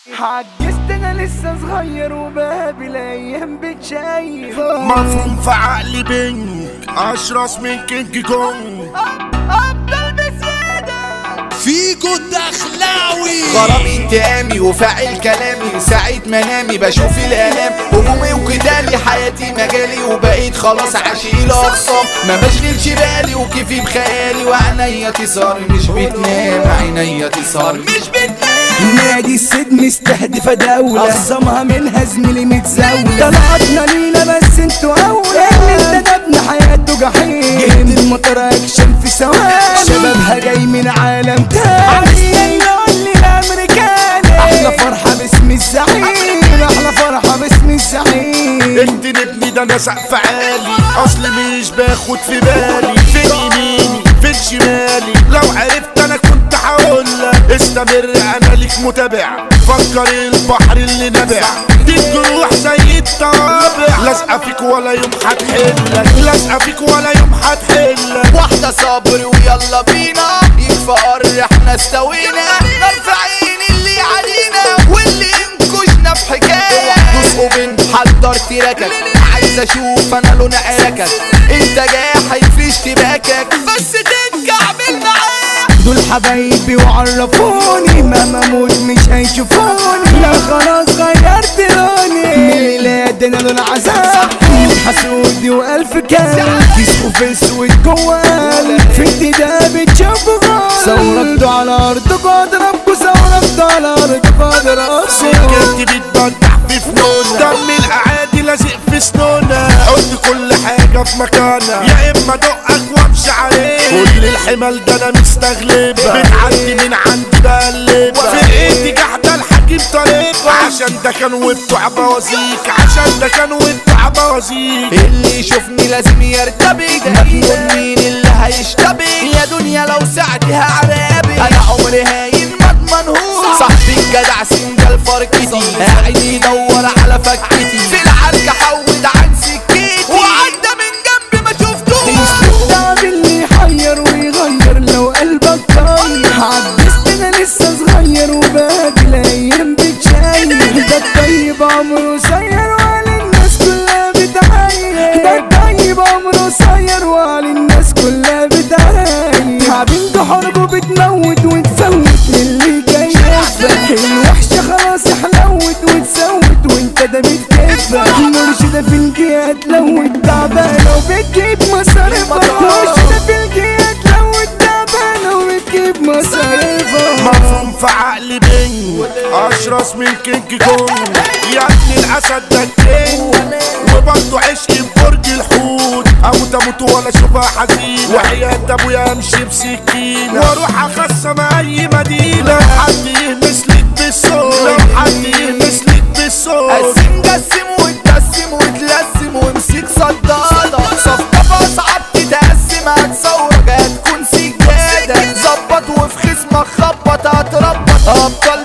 عجزت انا لسه صغير وبقابل ايام بتشيف مفهوم في عقلي بينك اشرس من كينج كونج افضل بزيادة فيجو الدخلاوي غرامي انتقامي وفاعل كلامي ساعة منامي بشوف الالام همومي وقتالي حياتي مجالي وبقيت خلاص عشيل اخصام ما بشغلش بالي وكيفي بخيالي وعينيا تسهر مش بتنام عينيا تسهر مش بتنام نادي السجن استهدف دولة أخصمها منها زميلي متزاولة طلعتنا لينا بس انتوا أولى اللي انتدبنا حياته جحيم جهد المطر أكشن في ثواني شبابها جاي من عالم تاني عايزين نقول لي الأمريكاني أحلى فرحة باسم الزعيم أحلى فرحة باسم الزعيم انت نبني ده انا سقف عالي اصل مش باخد في بالي فين يميني فين شمالي لو عرفت انا كنت هقولك استمر انا ليك متابع فكر البحر اللي نبع دي الجروح زي الطابع لازقه فيك ولا يوم هتحلك لازقه فيك ولا يوم هتحلك واحدة صبر ويلا بينا يكفى قر احنا استوينا مرفعين اللي علينا واللي انكشنا في حكاية دوسوا بنت حضر تراكك عايز اشوف انا لون عركك انت جاحد في اشتباكك بس تنكعبل معايا دول حبايبي وعرفوني مهما اموت مش هيشوفوني لا خلاص غيرت لوني من ميلاد انا لون عذاب حسودي والف كلب كيسكو في اسود جوه قلب في انتداب بتشوفوا غالي ثورتوا على ارضكوا اضربكوا ثورتوا على ارضكوا اضربكوا سكتي بتبدع في فنون دم الاعادي لازق في سنونا حط كل حاجة في مكانها يا اما دقك وامشي عليه كل الحمل ده انا مستغلبها بتعدي من عندي بقلبها فرقتي قاعدة الحكيم طالبها عشان ده كان وبتوع بوازيك عشان ده كان وبتوع بوازيك اللي يشوفني لازم يرتبك مجنون مين اللي هيشتبك يا دنيا لو ساعتها عرابي انا عمري هاين ما اضمنهوش صاحبي الجدع سنجل فركتي قاعد يدور على فكتي في العركة حود عن سكتي وعدى من جنبي ما شفتوش التعب اللي يحير ويغير لو قلبك طاير عجزت انا لسه صغير وباقي الايام بتشاير ده الطيب عمره قصير وعلى الناس كلها بتعاير ده الطيب عمره قصير وعلى الناس كلها بتعاير تعبين ده حرب بتموت وتفوت للي جاي يفرح الوحشة خلاص حلوت وتسوت وانت ده بتكفى مرشدة في الجهات لو تعبانة وبتجيب مصاريفها مرشدة في الجهات لو تعبانة وبتجيب مصاريفها مفهوم في عقلي بينج اشرس من كينج كونج يا ابن الاسد ده الكينج وبرضه عشقي في برج الحوت اموت اموت ولا اشوفها حزين وحياة ابويا امشي بسكينة واروح اخصم اي مدينة لو حد يهمس لك بالصوت لو حد يهمس لك بالصوت قسم قسم وتقسم وتلسم وامسك صدادة صفقة فاصعب تتقسم هتصورك هتكون سجادة ظبط وفي خصمك خبط هتربط ابطال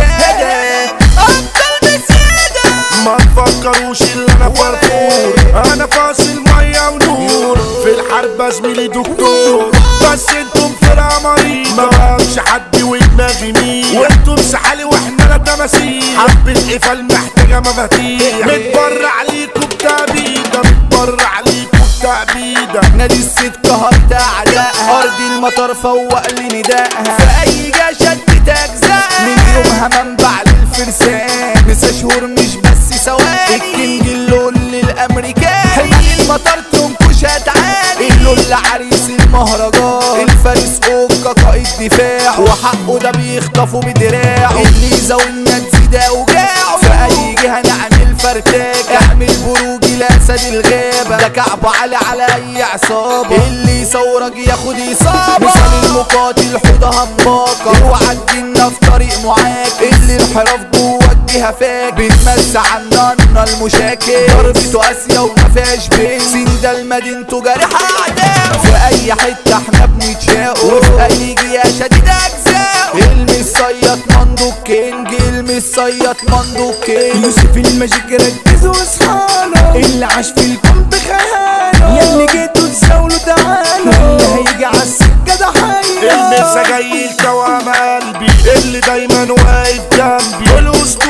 بزيادة ابطال بزيادة ما تفكروش اللي انا فرفور انا فاصل ميه ونور في الحرب زميلي دكتور بس انتم فرقه مريضه ما بقاش حد ودماغي مين وانتم سحالي واحنا لا تماثيل حبة قفل محتاجه مفاتيح متبرع عليكم بتأبيدة متبرع عليكم بتأبيدة نادي الست قهرت اعدائها ارض المطر فوق لي ندائها في اي جا شدت اجزائها من يومها منبع للفرسان نسا شهور مش بس ثواني الكينج اللون للامريكان حمل المطر تنكش هتعاني اللون لعريس المهرجان الفارس اوكا قائد دفاع وحقه ده بيخطفه بدراعه الليزا والنانسي ده وجاعه في اي جهه نعمل فرتاك اعمل بروجي لاسد الغابه ده كعب علي على اي عصابه اللي يصورك ياخد اصابه مثال المقاتل حوضه هماكه اوعى تجينا في طريق معاك اللي انحراف جوه الجهه فاك بنمس عنا المشاكل ضربته قاسيه وما فيهاش بين سين ده المدينته جارحه اعداء في اي حته احنا بنتشاق وفي اي جهه شديد اجزاء المس صياد مندو كينج المس صياد مندو كينج يوسف الماجيك ركز واصحاله اللي عاش في الكون بخياله ياللي جيتوا تزاولوا تعالوا اللي هيجي عالسكة ده حي المسا جاي التوام قلبي اللي دايما واقف جنبي الاسطورة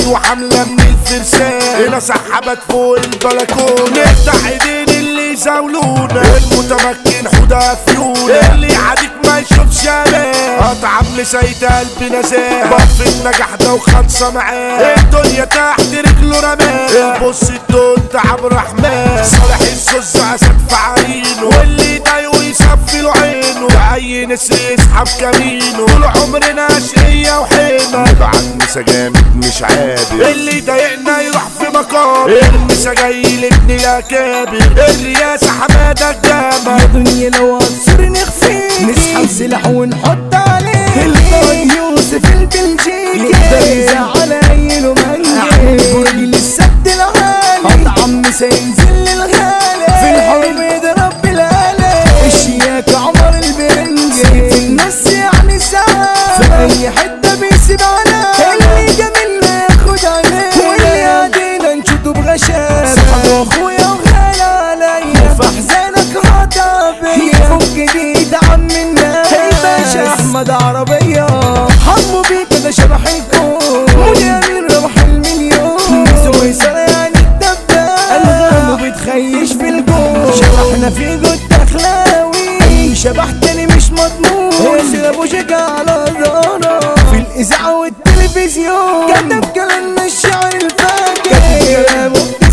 وحملة من الفرسان هنا سحبت فوق البلكونة نفتح ايدين اللي يزاولونا المتمكن حدا فيونا اللي يعاديك ما يشوفش امان اطعم لسيد قلبي نزاه بف النجاح ده وخمسة معاه الدنيا تحت رجله رماه بص الدون عبد الرحمن صالح الزوز اسد في عينه واللي ضايقه يصفي له عينه اي نسر يسحب كمينه طول عمرنا اشقية وحيمة نبعت مسا جامد مش عابر اللي ضايقنا يروح في مقام المسا جاي لابن الاكابر الرياسة حمادة الجامع دنيا لو عصر نخفي نسحب سلاح ونحط عليه القائد يوسف البلجيكي يقدر يزعل اي منجي برج للسد العالي اطعم سينزل للغالي في الحرب يضرب بالآلة الشياك عمر البرنجي سيف النص يعني ساعة في اي حتة بيسيب على اللي جميلنا ياخد عليه واللي عادينا نشوطه بغشامة صحاب اخويا وغالي عليا وفي احزانك هتعبي يفك جديد عم الناس الباشا احمد عربية حمو بيك ده شبح الكون منى امين ربح المليون سوي يعني الدباب الغام بتخيش في الجون شبحنا في جود اخلاوي اي شبح تاني مش مضمون ابو شجع على دارة في الاذاعة والتلفزيون كتب كلامنا الشعر الفاجر كتب كلامه